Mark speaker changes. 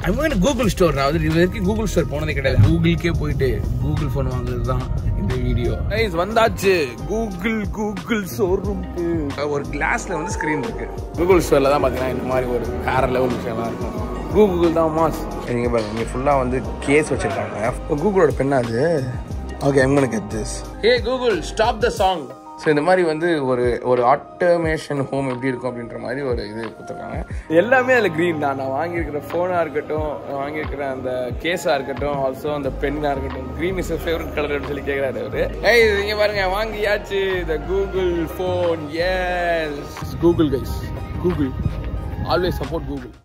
Speaker 1: ஐ Google store நான் வந்து இது வரைக்கும் கூகுள் ஸ்டோர் போனதே கிடையாது கூகுளுக்கே போயிட்டு கூகுள் ஃபோன் வாங்குறது தான் இந்த வீடியோ கைஸ் வந்தாச்சு கூகுள் கூகுள் ஷோரூம்க்கு ஒரு கிளாஸ்ல வந்து ஸ்க்ரீன் இருக்கு கூகுள் ஸ்டோர்ல தான் பார்த்தீங்கன்னா இந்த மாதிரி ஒரு வேற லெவல் விஷயம்லாம் இருக்கும் கூகுள் தான் மாஸ் நீங்க பாருங்க இங்க ஃபுல்லா வந்து கேஸ் வச்சிருக்காங்க கூகுளோட பெண்ணா அது okay I'm gonna get this hey Google stop the song so இந்த மாதிரி வந்து ஒரு ஒரு ஆட்டோமேஷன் ஹோம் எப்படி இருக்கும் அப்படின்ற மாதிரி ஒரு இது கொடுத்துருக்காங்க எல்லாமே அதில் க்ரீன் தான் நான் வாங்கியிருக்கிற ஃபோனாக இருக்கட்டும் நான் வாங்கியிருக்கிற அந்த கேஸாக இருக்கட்டும் ஆல்சோ அந்த பென்னாக இருக்கட்டும் க்ரீன் இஸ் ஃபேவரட் கலர்னு சொல்லி கேட்குறாரு அவரு ஏய் இங்கே பாருங்க வாங்கியாச்சு இந்த Google phone yes Google guys Google always support Google